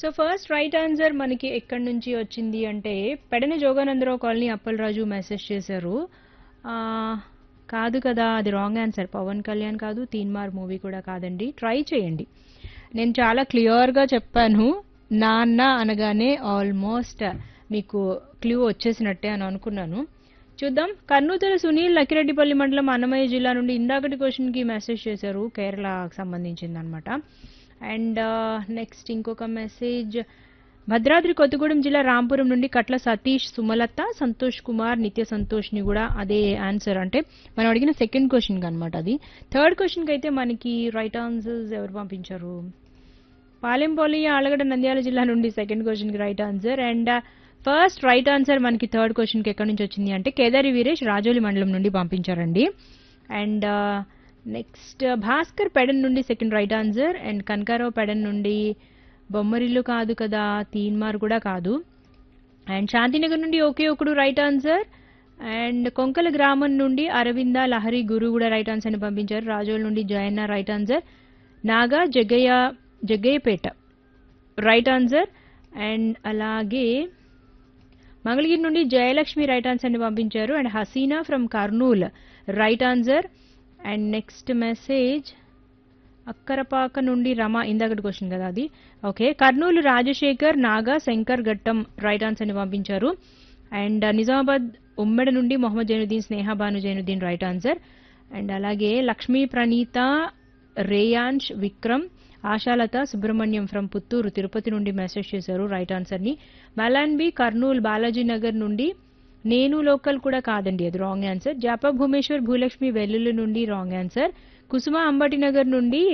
so first right answer మనకి ఎక్కడి నుంచి వచ్చింది అంటే పెడన జోగానందరావు కాలనీ అప్పలరాజు మెసేజ్ చేశారు ఆ, కాదు కదా అది రాంగ్ ఆన్సర్ పవన్ కళ్యాణ్ కాదు తీన్మార్ మూవీ కూడా కాదండి ట్రై చేయండి నేను చాలా క్లియర్గా చెప్పాను నాన్న అనగానే ఆల్మోస్ట్ మీకు క్లూ వచ్చేసినట్టే అని అనుకున్నాను చూద్దాం కర్నూతల సునీల్ లక్కిరెడ్డిపల్లి మండలం అన్నమయ్య జిల్లా నుండి ఇందాకటి క్వశ్చన్కి మెసేజ్ చేశారు కేరళకు సంబంధించింది అనమాట అండ్ నెక్స్ట్ ఇంకొక మెసేజ్ భద్రాద్రి కొత్తగూడెం జిల్లా రాంపురం నుండి కట్ల సతీష్ సుమలత సంతోష్ కుమార్ నిత్య సంతోష్ని కూడా అదే ఆన్సర్ అంటే మనం అడిగిన సెకండ్ క్వశ్చన్కి అనమాట అది థర్డ్ క్వశ్చన్కి అయితే మనకి రైట్ ఆన్సర్స్ ఎవరు పంపించారు పాలెంపల్లి ఆలగడ్డ నంద్యాల జిల్లా నుండి సెకండ్ క్వశ్చన్కి right answer and first right answer మనకి థర్డ్ క్వశ్చన్కి ఎక్కడి నుంచి వచ్చింది అంటే కేదారి వీరేష్ రాజోలి మండలం నుండి పంపించారండి అండ్ నెక్స్ట్ భాస్కర్ పెడన్ నుండి second right answer and Kanakarao Pedana నుండి బొమ్మరిల్లు కాదు కదా తీన్మార్ కూడా కాదు అండ్ శాంతినగర్ నుండి ఒకే ఒకడు రైట్ ఆన్సర్ అండ్ కొంకల గ్రామం నుండి అరవింద లహరి గురు కూడా రైట్ ఆన్సర్ని పంపించారు రాజోల్ నుండి Jayanna right answer Naga Jaggaiah Jaggayyapeta right answer and అలాగే మంగళగిరి నుండి జయలక్ష్మి రైట్ ఆన్సర్ని పంపించారు and Haseena from Kurnool right answer and next message Akkarapaka నుండి రమ ఇందాకటి క్వశ్చన్ కదా అది ఓకే కర్నూలు రాజశేఖర్ నాగా శంకర్ ఘట్టం రైట్ ఆన్సర్ని పంపించారు అండ్ నిజామాబాద్ ఉమ్మడి నుండి Mohammed Zainuddin Snehabanu Zainuddin right answer and అలాగే లక్ష్మీ ప్రణీత రేయాన్ష్ విక్రమ్ ఆశాలత సుబ్రహ్మణ్యం ఫ్రమ్ పుత్తూరు తిరుపతి నుండి మెసేజ్ చేశారు రైట్ ఆన్సర్ని మలాన్బి కర్నూల్ బాలాజీ నగర్ నుండి నేను లోకల్ కూడా కాదండి అది రాంగ్ ఆన్సర్ జాపా భూమేశ్వర్ భూలక్ష్మి వెల్లుల్లి నుండి రాంగ్ ఆన్సర్ కుసుమ అంబటి నగర్ నుండి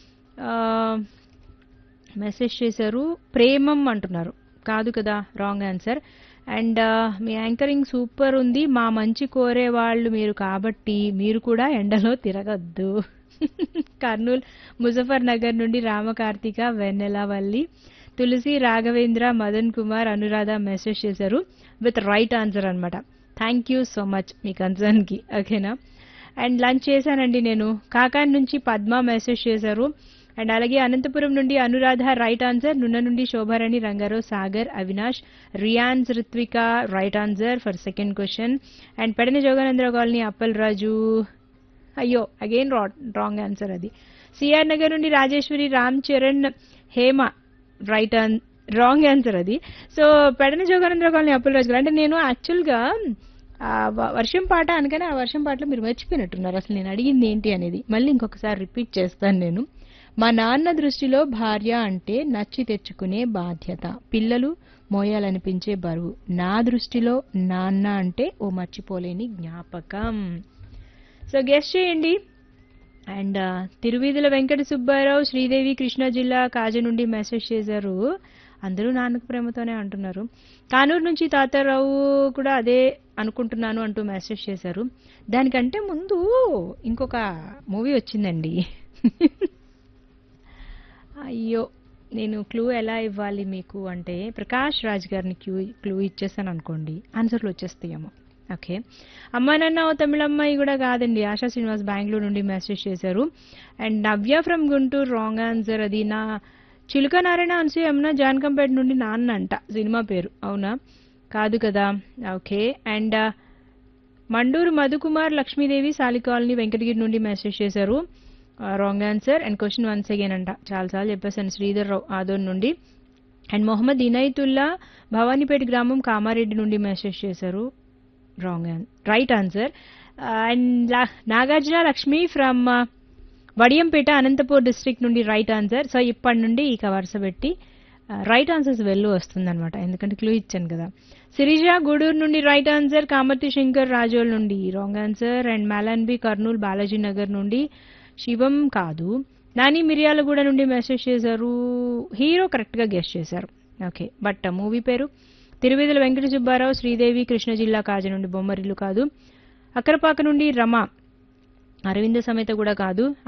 మెసేజ్ చేశారు ప్రేమం అంటున్నారు కాదు కదా రాంగ్ ఆన్సర్ అండ్ మీ యాంకరింగ్ సూపర్ ఉంది మా మంచి కోరే వాళ్ళు మీరు కాబట్టి మీరు కూడా ఎండలో తిరగద్దు కర్నూల్ ముజఫర్ నగర్ నుండి రామకార్తిక వెన్నెలవల్లి తులసి రాఘవేంద్ర మదన్ కుమార్ అనురాధ మెసేజ్ చేశారు విత్ రైట్ ఆన్సర్ అనమాట థ్యాంక్ యూ సో మచ్ మీ కన్సర్న్కి ఓకేనా అండ్ లంచ్ చేశానండి నేను కాకాన్ నుంచి పద్మ మెసేజ్ చేశారు అండ్ అలాగే అనంతపురం నుండి అనురాధ రైట్ ఆన్సర్ నున్న నుండి Shobharani Rangarao Sagar Avinash Riyans Ritvika right answer for second question and Pedana Joganandarao colony Appal Raju అయ్యో అగైన్ రాంగ్ ఆన్సర్ అది సిఆర్ నగర్ నుండి Rajeswari Ram Charan Hema right on wrong answer అది సో పెడన జోగానందరావు కాలనీ అప్పల్ రాజు గారు అంటే నేను యాక్చువల్గా ఆ వ- వర్షం పాట అనగానే ఆ వర్షం పాటలో మీరు మర్చిపోయినట్టున్నారు అసలు నేను అడిగింది ఏంటి అనేది మళ్ళీ ఇంకొకసారి రిపీట్ చేస్తాను నేను మా నాన్న దృష్టిలో భార్య అంటే నచ్చి తెచ్చుకునే బాధ్యత పిల్లలు మోయాలనిపించే బరువు నా దృష్టిలో నాన్న అంటే ఓ మర్చిపోలేని జ్ఞాపకం సో గెస్ట్ చేయండి అండ్ తిరువీధుల వెంకట సుబ్బారావు శ్రీదేవి కృష్ణా జిల్లా కాజ నుండి మెసేజ్ చేశారు అందరూ నాన్నకు ప్రేమతోనే అంటున్నారు కానూరు నుంచి తాతారావు కూడా అదే అనుకుంటున్నాను అంటూ మెసేజ్ చేశారు దానికంటే ముందు ఇంకొక మూవీ వచ్చిందండి అయ్యో నేను క్లూ ఎలా ఇవ్వాలి మీకు అంటే ప్రకాష్ రాజ్ గారిని క్లూ క్లూ ఇచ్చేసాను అనుకోండి ఆన్సర్లు వచ్చేస్తాయేమో ఓకే అమ్మా నాన్న ఓ తమిళమ్మాయి కూడా కాదండి ఆశా శ్రీనివాస్ బెంగళూరు నుండి మెసేజ్ చేశారు and Navya from Guntur wrong answer అది నా చిలుక నారాయణ అనసూయ యమున జాన్కంపేట నుండి నాన్న అంట సినిమా పేరు అవునా కాదు కదా ఓకే అండ్ మండూరు మధుకుమార్ లక్ష్మీదేవి సాలికాలనీ వెంకటగిరి నుండి మెసేజ్ చేశారు wrong answer and question once again అంట చాలాసార్లు చెప్పేశాను శ్రీధర్ రావు ఆదోన్ నుండి అండ్ మొహమ్మద్ ఇనైతుల్లా భవానీపేట గ్రామం కామారెడ్డి నుండి మెసేజ్ చేశారు wrong right answer and Nagarjuna Lakshmi from Vadiyampeta Anantapur district నుండి రైట్ ఆన్సర్ సో ఇప్పటి నుండి ఇక వరుస పెట్టి రైట్ ఆన్సర్స్ వెళ్ళు వస్తుందన్నమాట ఎందుకంటే క్లూ ఇచ్చాను కదా సిరిజ గూడూరు నుండి రైట్ ఆన్సర్ కామర్తి శంకర్ రాజోల్ నుండి wrong answer and Malanbi Kurnool Balaji Nagar నుండి శివం కాదు నాని మిర్యాలగూడ నుండి మెసేజ్ చేశారు హీరో కరెక్ట్గా గెస్ట్ చేశారు ఓకే బట్ మూవీ పేరు తిరువేదుల వెంకట సుబ్బారావు శ్రీదేవి కృష్ణ జిల్లా కాజ నుండి బొమ్మరిల్లు కాదు అక్కరపాక నుండి రమ అరవింద సమేత కూడా కాదు